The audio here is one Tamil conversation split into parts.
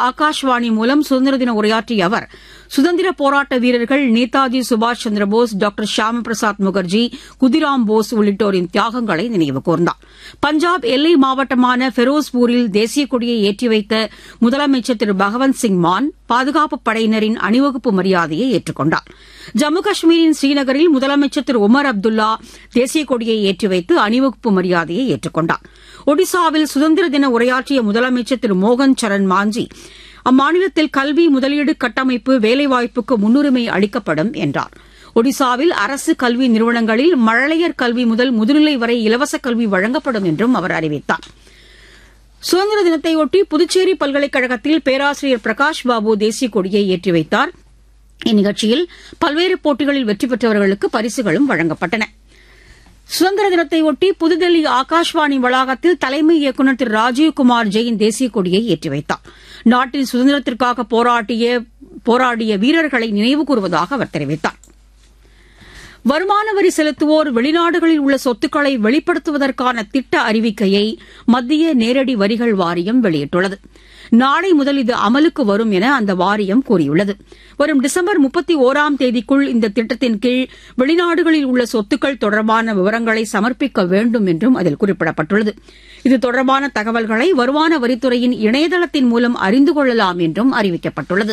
ஆகாஷ்வாணி மூலம் சுதந்திர தின உரையாற்றிய அவர் சுதந்திர போராட்ட வீரர்கள் நேதாஜி சுபாஷ் சந்திரபோஸ் டாக்டர் ஷியாம பிரசாத் முகர்ஜி குதிராம் போஸ் உள்ளிட்டோரின் தியாகங்களை நினைவு கூர்ந்தார் பஞ்சாப் எல்லை மாவட்டமான ஃபெரோஸ்பூரில் தேசிய கொடியை ஏற்றி வைத்த முதலமைச்சர் திரு பகவந்த் சிங் மான் பாதுகாப்புப் படையினரின் அணிவகுப்பு மரியாதையை ஏற்றுக்கொண்டார் ஜம்மு காஷ்மீரின் ஸ்ரீநகரில் முதலமைச்சர் திரு உமர் அப்துல்லா தேசிய கொடியை ஏற்றி வைத்து அணிவகுப்பு மரியாதையை ஏற்றுக்கொண்டார் ஒடிசாவில் சுதந்திர தின உரையாற்றிய முதலமைச்சர் திரு மோகன் சரண் மாஞ்சி அம்மாநிலத்தில் கல்வி முதலீடு கட்டமைப்பு வேலைவாய்ப்புக்கு முன்னுரிமை அளிக்கப்படும் என்றார் ஒடிசாவில் அரசு கல்வி நிறுவனங்களில் மழலையர் கல்வி முதல் முதுநிலை வரை இலவச கல்வி வழங்கப்படும் என்றும் அவர் அறிவித்தார் சுதந்திர தினத்தையொட்டி புதுச்சேரி பல்கலைக்கழகத்தில் பேராசிரியர் பிரகாஷ் பாபு தேசிய கொடியை ஏற்றி வைத்தார் இந்நிகழ்ச்சியில் பல்வேறு போட்டிகளில் வெற்றி பெற்றவர்களுக்கு பரிசுகளும் வழங்கப்பட்டன சுதந்திர தினத்தையொட்டி புதுதில்லி ஆகாஷ்வாணி வளாகத்தில் தலைமை இயக்குநர் திரு ராஜீவ்குமார் ஜெயின் தேசிய கொடியை ஏற்றி வைத்தார் நாட்டின் சுதந்திரத்திற்காக போராட்டிய போராடிய வீரர்களை நினைவு கூறுவதாக அவர் தெரிவித்தார் வருமான வரி செலுத்துவோர் வெளிநாடுகளில் உள்ள சொத்துக்களை வெளிப்படுத்துவதற்கான திட்ட அறிவிக்கையை மத்திய நேரடி வரிகள் வாரியம் வெளியிட்டுள்ளது நாளை முதல் இது அமலுக்கு வரும் என அந்த வாரியம் கூறியுள்ளது வரும் டிசம்பர் முப்பத்தி ஓராம் தேதிக்குள் இந்த திட்டத்தின் கீழ் வெளிநாடுகளில் உள்ள சொத்துக்கள் தொடர்பான விவரங்களை சமர்ப்பிக்க வேண்டும் என்றும் அதில் குறிப்பிடப்பட்டுள்ளது இது தொடர்பான தகவல்களை வருமான வரித்துறையின் இணையதளத்தின் மூலம் அறிந்து கொள்ளலாம் என்றும் அறிவிக்கப்பட்டுள்ளது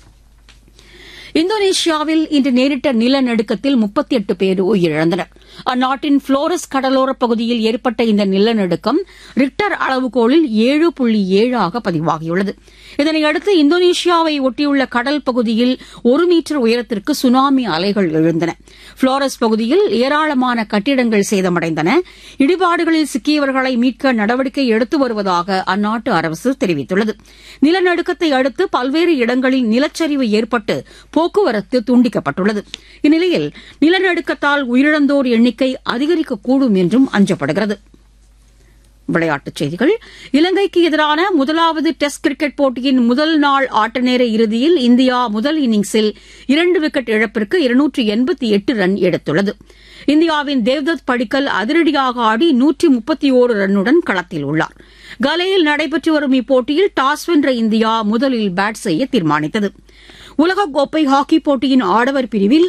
இந்தோனேஷியாவில் இன்று நேரிட்ட நிலநடுக்கத்தில் முப்பத்தி எட்டு பேர் உயிரிழந்தனர் அந்நாட்டின் புளோரஸ் கடலோரப் பகுதியில் ஏற்பட்ட இந்த நிலநடுக்கம் ரிக்டர் அளவுகோலில் ஏழு புள்ளி ஏழாக பதிவாகியுள்ளது இதனையடுத்து இந்தோனேஷியாவை ஒட்டியுள்ள கடல் பகுதியில் ஒரு மீட்டர் உயரத்திற்கு சுனாமி அலைகள் எழுந்தன புளோரஸ் பகுதியில் ஏராளமான கட்டிடங்கள் சேதமடைந்தன இடிபாடுகளில் சிக்கியவர்களை மீட்க நடவடிக்கை எடுத்து வருவதாக அந்நாட்டு அரசு தெரிவித்துள்ளது நிலநடுக்கத்தை அடுத்து பல்வேறு இடங்களில் நிலச்சரிவு ஏற்பட்டு போக்குவரத்து துண்டிக்கப்பட்டுள்ளது இந்நிலையில் நிலநடுக்கத்தால் உயிரிழந்தோர் எண்ணிக்கை அதிகரிக்கக்கூடும் என்றும் அஞ்சப்படுகிறது விளையாட்டுச் செய்திகள் இலங்கைக்கு எதிரான முதலாவது டெஸ்ட் கிரிக்கெட் போட்டியின் முதல் நாள் ஆட்டநேர இறுதியில் இந்தியா முதல் இன்னிங்ஸில் இரண்டு விக்கெட் இழப்பிற்கு இருநூற்று எண்பத்தி எட்டு ரன் எடுத்துள்ளது இந்தியாவின் தேவ்தத் படிக்கல் அதிரடியாக ஆடி நூற்றி முப்பத்தி ஓரு ரன்னுடன் களத்தில் உள்ளார் கலையில் நடைபெற்று வரும் இப்போட்டியில் டாஸ் வென்ற இந்தியா முதலில் பேட் செய்ய தீர்மானித்தது உலகக்கோப்பை ஹாக்கி போட்டியின் ஆடவர் பிரிவில்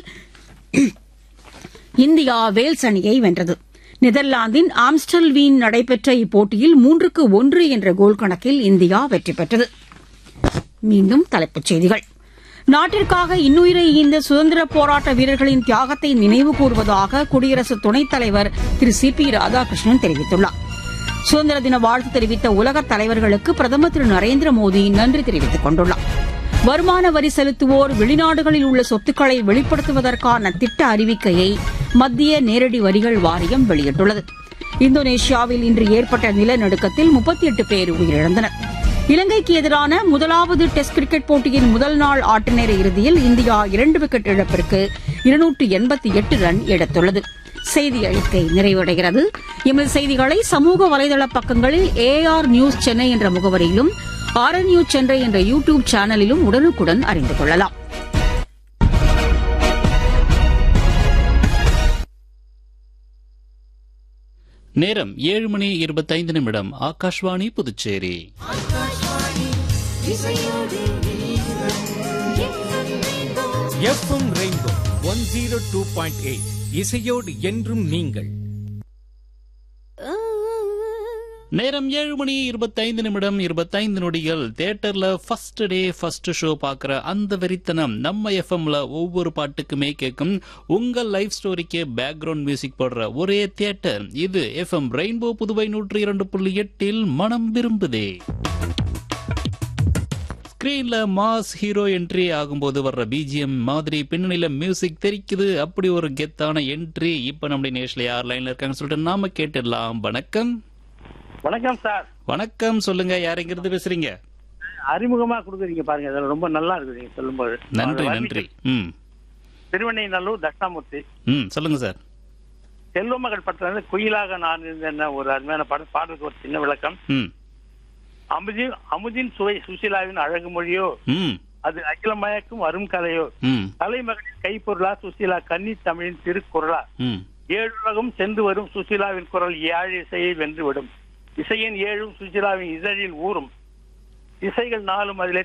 இந்தியா வேல்ஸ் அணியை வென்றது நெதர்லாந்தின் ஆம்ஸ்டல்வீன் நடைபெற்ற இப்போட்டியில் மூன்றுக்கு ஒன்று என்ற கோல் கணக்கில் இந்தியா வெற்றி பெற்றது மீண்டும் தலைப்புச் செய்திகள் நாட்டிற்காக இன்னுயிரை ஈந்த சுதந்திர போராட்ட வீரர்களின் தியாகத்தை நினைவு கூறுவதாக குடியரசு துணைத் தலைவர் திரு சி பி ராதாகிருஷ்ணன் தெரிவித்துள்ளார் சுதந்திர தின வாழ்த்து தெரிவித்த உலகத் தலைவர்களுக்கு பிரதமர் திரு நரேந்திர மோடி நன்றி தெரிவித்துக் கொண்டுள்ளார் வருமான வரி செலுத்துவோர் வெளிநாடுகளில் உள்ள சொத்துக்களை வெளிப்படுத்துவதற்கான திட்ட அறிவிக்கையை மத்திய நேரடி வரிகள் வாரியம் வெளியிட்டுள்ளது இந்தோனேஷியாவில் இன்று ஏற்பட்ட நிலநடுக்கத்தில் முப்பத்தி எட்டு பேர் உயிரிழந்தனர் இலங்கைக்கு எதிரான முதலாவது டெஸ்ட் கிரிக்கெட் போட்டியின் முதல் நாள் ஆட்டநேர இறுதியில் இந்தியா இரண்டு விக்கெட் இழப்பிற்கு இருநூற்று எண்பத்தி எட்டு ரன் எடுத்துள்ளது செய்தி அறிக்கை நிறைவடைகிறது எமது செய்திகளை சமூக வலைதள பக்கங்களில் ஏஆர் நியூஸ் சென்னை என்ற முகவரியிலும் ஆர்என் நியூஸ் சென்னை என்ற யூ டியூப் சேனலிலும் உடனுக்குடன் அறிந்து கொள்ளலாம் நேரம் ஏழு மணி இருபத்தைந்து நிமிடம் Akashvani Puducherry FM rainbow one zero two point eight இசையோடு என்றும் நீங்கள் நேரம் ஏழு மணி இருபத்தைந்து நிமிடம் இருபத்தைந்து நொடிகள் தியேட்டர்ல ஃபர்ஸ்ட் டே ஃபர்ஸ்ட் ஷோ பாக்குற அந்த வெறித்தனம் நம்ம எஃப்எம்ல ஒவ்வொரு பாட்டுக்குமே கேட்கும் உங்க லைஃப் ஸ்டோரிக்கு பேக்ரவுண்ட் மியூசிக் போடுற ஒரே தியேட்டர் இது எஃப்எம் ரெயின்போ புதுவை நூற்றி இரண்டு புள்ளி எட்டில் மனம் விரும்புதே ஸ்கிரீன்ல மாஸ் ஹீரோ என்ட்ரி ஆகும்போது வர்ற பிஜிஎம் மாதிரி பின்னணியில மியூசிக் தெரிக்குது அப்படி ஒரு கெத்தான என்ட்ரி இப்ப நம்முடைய நேஷ்ல யார் லைன்ல இருக்காங்கன்னு சொல்லிட்டு நாம கேட்டுடலாம் வணக்கம் வணக்கம் சார் வணக்கம் சொல்லுங்க யார் எங்க இருந்து பேசுறீங்க அறிமுகமா கொடுக்குறீங்க பாருங்க இதுல ரொம்ப நல்லா இருக்குது நீங்க சொல்லும்போது நன்றி அவர் நன்றி ம் திருவண்ணைநல்லூர் தட்சிணாமூர்த்தி ம் சொல்லுங்க சார் செல்வமகள் படத்துல இருந்து குயிலாக நான் இருந்தேன் ஒரு அருமையான படம் பாடலுக்கு ஒரு சின்ன விளக்கம் ம் அமுதின் அமுதின் சுவை சுசீலாவின் அழகு மொழியோ ம் அது அகிலமயக்கும் வரும் கலையோ ம் தலைமகளின் கைப்பொருளா சுசீலா கன்னி தமிழின் திருக்குறளா ம் ஏழுலகம் சென்று வரும் சுசீலாவின் குரல் ஏழு இசையை வென்றுவிடும் இசையின் ஏழும் சுசீலாவின் இதழில் ஊறும் இசைகள் நாளும் அதிலே